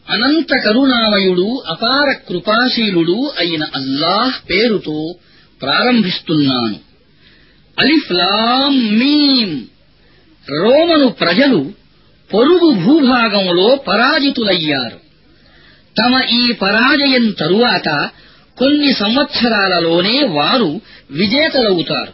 అనంత కరుణామయుడు అపార కృపాశీలుడు అయిన అల్లాహ్ పేరుతో ప్రారంభిస్తున్నాను అలిఫ్లాం మీం రోమను ప్రజలు పొరుగు భూభాగంలో పరాజితులయ్యారు తమ ఈ పరాజయం తరువాత కొన్ని సంవత్సరాలలోనే వారు విజేతలవుతారు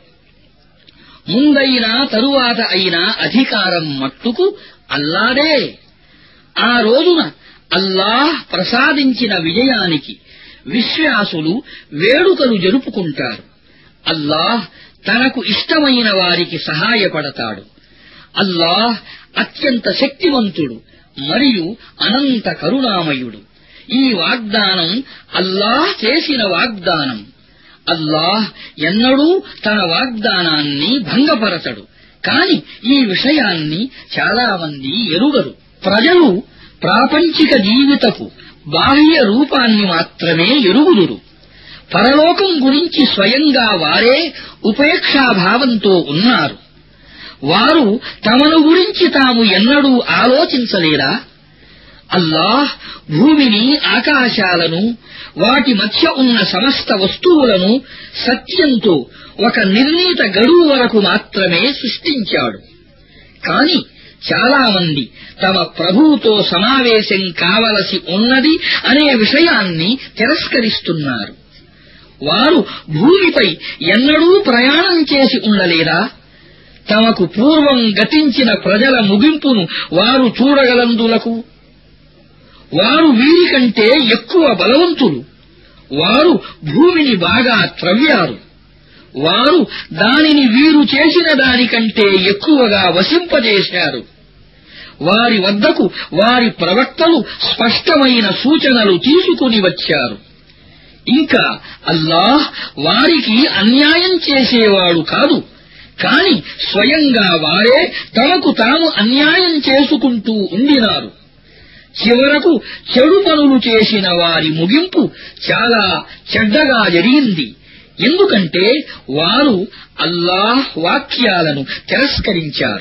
ముందైనా తరువాత అయినా అధికారం మట్టుకు అల్లాదే ఆ రోజున అల్లాహ్ ప్రసాదించిన విజయానికి విశ్వాసులు వేడుకలు జరుపుకుంటారు అల్లాహ్ తనకు ఇష్టమైన వారికి సహాయపడతాడు అల్లాహ్ అత్యంత శక్తివంతుడు మరియు అనంత కరుణామయుడు ఈ వాగ్దానం అల్లాహ్ చేసిన వాగ్దానం అల్లాహ్ ఎన్నడూ తన వాగ్దానాన్ని భంగపరచడు కాని ఈ విషయాన్ని చాలా మంది ఎరుగరు ప్రజలు ప్రాపంచిక జీవితపు బాహ్య రూపాన్ని మాత్రమే ఎరుగుదురు పరలోకం గురించి స్వయంగా వారే ఉపేక్షాభావంతో ఉన్నారు వారు తమను గురించి తాము ఎన్నడూ ఆలోచించలేరా అల్లాహ్ భూమిని ఆకాశాలను వాటి మధ్య ఉన్న సమస్త వస్తువులను సత్యంతో ఒక నిర్ణీత గడువు వరకు మాత్రమే సృష్టించాడు కాని చాలా మంది తమ ప్రభువుతో సమావేశం కావలసి ఉన్నది అనే విషయాన్ని తిరస్కరిస్తున్నారు వారు భూమిపై ఎన్నడూ ప్రయాణం చేసి ఉండలేరా తమకు పూర్వం గతించిన ప్రజల ముగింపును వారు చూడగలందులకు వారు వీరికంటే ఎక్కువ బలవంతులు వారు భూమిని బాగా త్రవ్వారు వారు దానిని వీరు చేసిన దానికంటే ఎక్కువగా వశింపజేశారు వారి వద్దకు వారి ప్రవక్తలు స్పష్టమైన సూచనలు తీసుకుని వచ్చారు ఇంకా అల్లాహ్ వారికి అన్యాయం చేసేవాడు కాదు కాని స్వయంగా వారే తమకు తాము అన్యాయం చేసుకుంటూ ఉండినారు చివరకు చెడు పనులు చేసిన వారి ముగింపు చాలా చెడ్డగా జరిగింది ఎందుకంటే వారు అల్లాహ్ వాక్యాలను తిరస్కరించారు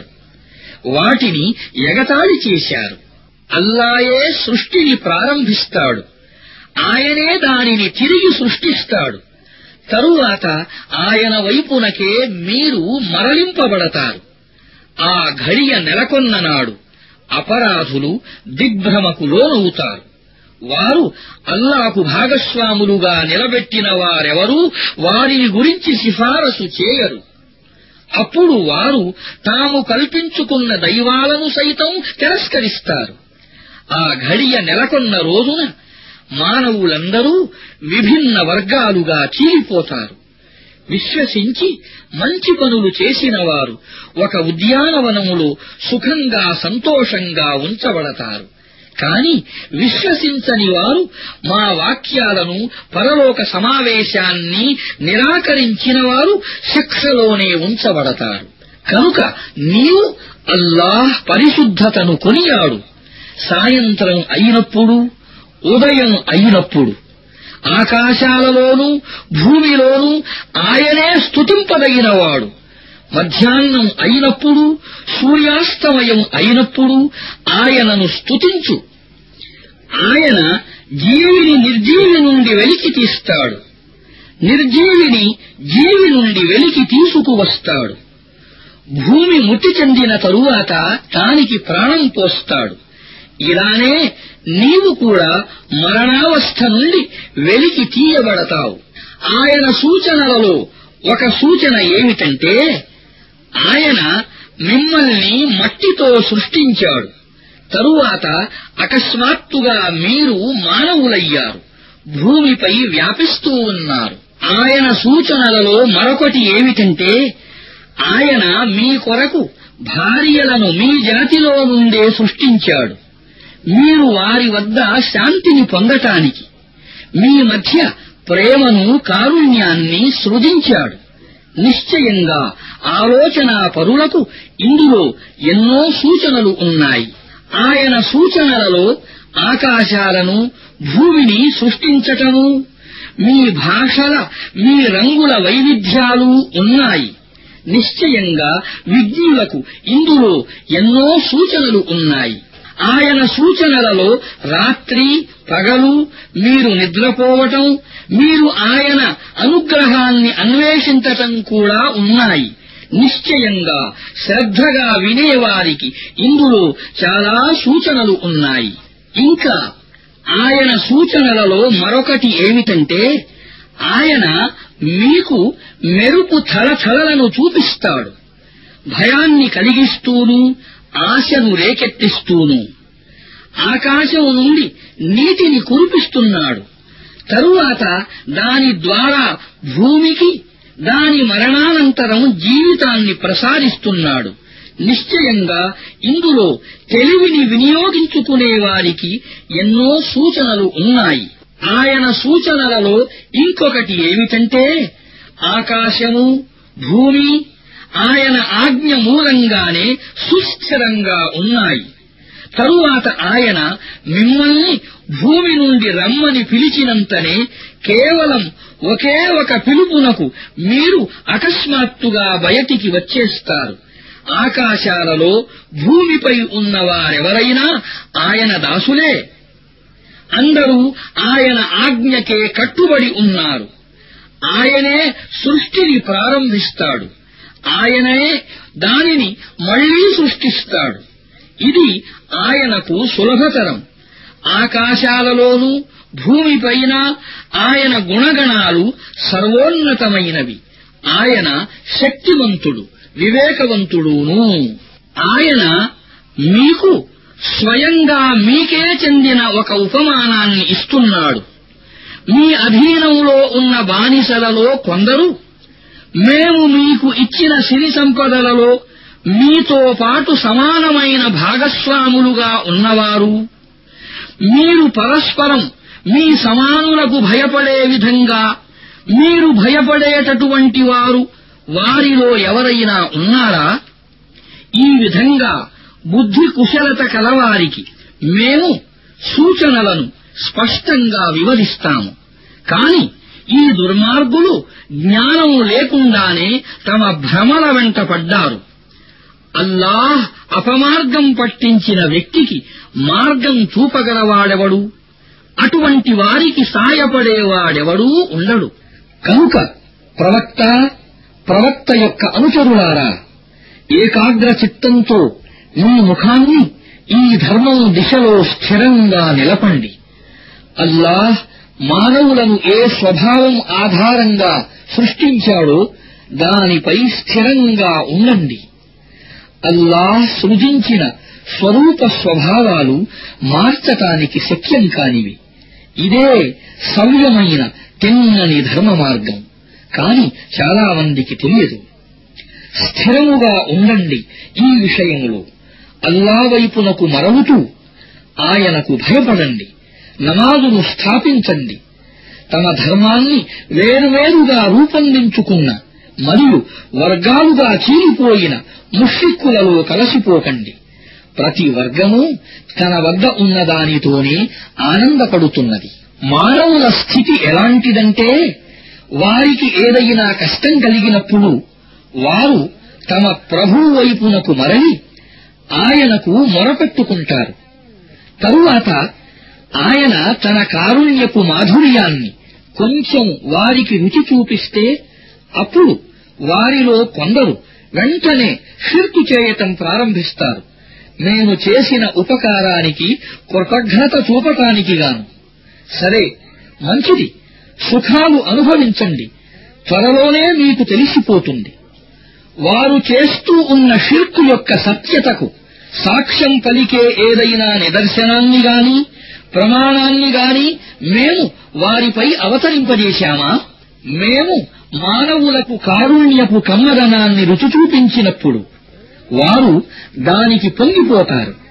వాటిని ఎగతాళి చేశారు అల్లాయే సృష్టిని ప్రారంభిస్తాడు ఆయనే దానిని తిరిగి సృష్టిస్తాడు తరువాత ఆయన వైపునకే మీరు మరలింపబడతారు ఆ ఘడియ నెలకొన్న నాడు అపరాధులు దిగ్భ్రమకు లోనవుతారు వారు అల్లాకు భాగస్వాములుగా నిలబెట్టిన వారెవరూ వారిని గురించి సిఫారసు చేయరు అప్పుడు వారు తాము కల్పించుకున్న దైవాలను సైతం తిరస్కరిస్తారు ఆ ఘడియ నెలకొన్న రోజున మానవులందరూ విభిన్న వర్గాలుగా చీలిపోతారు విశ్వసించి మంచి పనులు చేసిన వారు ఒక ఉద్యానవనములో సుఖంగా సంతోషంగా ఉంచబడతారు కాని విశ్వసించని వారు మా వాక్యాలను పరలోక సమావేశాన్ని నిరాకరించిన వారు శిక్షలోనే ఉంచబడతారు కనుక నీవు అల్లాహ్ పరిశుద్ధతను కొనియాడు సాయంత్రం అయినప్పుడు ఉదయం అయినప్పుడు ఆకాశాలలోనూ భూమిలోనూ ఆయనే స్తుతింపదగినవాడు మధ్యాహ్నం అయినప్పుడు సూర్యాస్తమయం అయినప్పుడు ఆయనను స్తుతించు ఆయన జీవిని నిర్జీవి నుండి వెలికి తీస్తాడు నిర్జీవిని జీవి నుండి వెలికి తీసుకువస్తాడు భూమి ముట్టి చెందిన తరువాత దానికి ప్రాణం పోస్తాడు ఇలానే నీవు కూడా మరణావస్థ నుండి వెలికి తీయబడతావు ఆయన సూచనలలో ఒక సూచన ఏమిటంటే ఆయన మిమ్మల్ని మట్టితో సృష్టించాడు తరువాత అకస్మాత్తుగా మీరు మానవులయ్యారు భూమిపై వ్యాపిస్తూ ఉన్నారు ఆయన సూచనలలో మరొకటి ఏమిటంటే ఆయన మీ కొరకు భార్యలను మీ జాతిలో నుండే సృష్టించాడు మీరు వారి వద్ద శాంతిని పొందటానికి మీ మధ్య ప్రేమను కారుణ్యాన్ని సృజించాడు నిశ్చయంగా ఆలోచనా పరులకు ఇందులో ఎన్నో సూచనలు ఉన్నాయి ఆయన సూచనలలో ఆకాశాలను భూమిని సృష్టించటము మీ భాషల మీ రంగుల వైవిధ్యాలు ఉన్నాయి నిశ్చయంగా విజ్ఞులకు ఇందులో ఎన్నో సూచనలు ఉన్నాయి ఆయన సూచనలలో రాత్రి పగలు మీరు నిద్రపోవటం మీరు ఆయన అనుగ్రహాన్ని అన్వేషించటం కూడా ఉన్నాయి నిశ్చయంగా శ్రద్ధగా వినేవారికి ఇందులో చాలా సూచనలు ఉన్నాయి ఇంకా ఆయన సూచనలలో మరొకటి ఏమిటంటే ఆయన మీకు మెరుపు థలథలలను చూపిస్తాడు భయాన్ని కలిగిస్తూను ఆశను రేకెత్తిస్తూను ఆకాశం నుండి నీటిని కురిపిస్తున్నాడు తరువాత దాని ద్వారా భూమికి దాని మరణానంతరం జీవితాన్ని ప్రసాదిస్తున్నాడు నిశ్చయంగా ఇందులో తెలివిని వినియోగించుకునే వారికి ఎన్నో సూచనలు ఉన్నాయి ఆయన సూచనలలో ఇంకొకటి ఏమిటంటే ఆకాశము భూమి ఆయన ఆజ్ఞ మూలంగానే సుస్థిరంగా ఉన్నాయి తరువాత ఆయన మిమ్మల్ని భూమి నుండి రమ్మని పిలిచినంతనే కేవలం ఒకే ఒక పిలుపునకు మీరు అకస్మాత్తుగా బయటికి వచ్చేస్తారు ఆకాశాలలో భూమిపై ఉన్నవారెవరైనా ఆయన దాసులే అందరూ ఆయన ఆజ్ఞకే కట్టుబడి ఉన్నారు ఆయనే సృష్టిని ప్రారంభిస్తాడు ఆయనే దానిని మళ్లీ సృష్టిస్తాడు ఇది ఆయనకు సులభతరం ఆకాశాలలోనూ భూమిపైన ఆయన గుణగణాలు సర్వోన్నతమైనవి ఆయన శక్తివంతుడు వివేకవంతుడును ఆయన మీకు స్వయంగా మీకే చెందిన ఒక ఉపమానాన్ని ఇస్తున్నాడు మీ అధీనంలో ఉన్న బానిసలలో కొందరు మేము మీకు ఇచ్చిన సిరి సంపదలలో మీతో పాటు సమానమైన భాగస్వాములుగా ఉన్నవారు మీరు పరస్పరం మీ సమానులకు భయపడే విధంగా మీరు భయపడేటటువంటి వారు వారిలో ఎవరైనా ఉన్నారా ఈ విధంగా బుద్ధి కుశలత కలవారికి మేము సూచనలను స్పష్టంగా వివరిస్తాము కాని ఈ దుర్మార్గులు జ్ఞానం లేకుండానే తమ భ్రమల వెంట పడ్డారు అల్లాహ్ అపమార్గం పట్టించిన వ్యక్తికి మార్గం చూపగలవాడెవడు అటువంటి వారికి సాయపడేవాడెవడూ ఉండడు కనుక ప్రవక్త ప్రవక్త యొక్క అనుచరులారా ఏకాగ్ర చిత్తంతో మీ ముఖాన్ని ఈ ధర్మం దిశలో స్థిరంగా నిలపండి అల్లాహ్ మానవులను ఏ స్వభావం ఆధారంగా సృష్టించాడో దానిపై స్థిరంగా ఉండండి అల్లాహ్ సృజించిన స్వరూప స్వభావాలు మార్చటానికి శక్యం కానివి ఇదే సవ్యమైన తిన్నని ధర్మ మార్గం కాని చాలా మందికి తెలియదు స్థిరముగా ఉండండి ఈ విషయంలో అల్లా వైపునకు మరలుతూ ఆయనకు భయపడండి నమాజును స్థాపించండి తమ ధర్మాన్ని వేరువేరుగా రూపొందించుకున్న మరియు వర్గాలుగా చీలిపోయిన ముష్రిక్కులలో కలసిపోకండి ప్రతి వర్గము తన వద్ద ఉన్న దానితోనే ఆనందపడుతున్నది మానవుల స్థితి ఎలాంటిదంటే వారికి ఏదైనా కష్టం కలిగినప్పుడు వారు తమ ప్రభువు వైపునకు మరలి ఆయనకు మొరపెట్టుకుంటారు తరువాత ఆయన తన కారుణ్యపు మాధుర్యాన్ని కొంచెం వారికి రుచి చూపిస్తే అప్పుడు వారిలో కొందరు వెంటనే షిర్కు చేయటం ప్రారంభిస్తారు మేము చేసిన ఉపకారానికి కృతజ్ఞత చూపటానికి గాను సరే మంచిది సుఖాలు అనుభవించండి త్వరలోనే మీకు తెలిసిపోతుంది వారు చేస్తూ ఉన్న షిర్కు యొక్క సత్యతకు సాక్ష్యం పలికే ఏదైనా నిదర్శనాన్ని గాని ప్రమాణాన్ని గాని మేము వారిపై అవతరింపజేశామా మేము మానవులకు కారుణ్యపు కమ్మదనాన్ని రుచి చూపించినప్పుడు వారు దానికి పొంగిపోతారు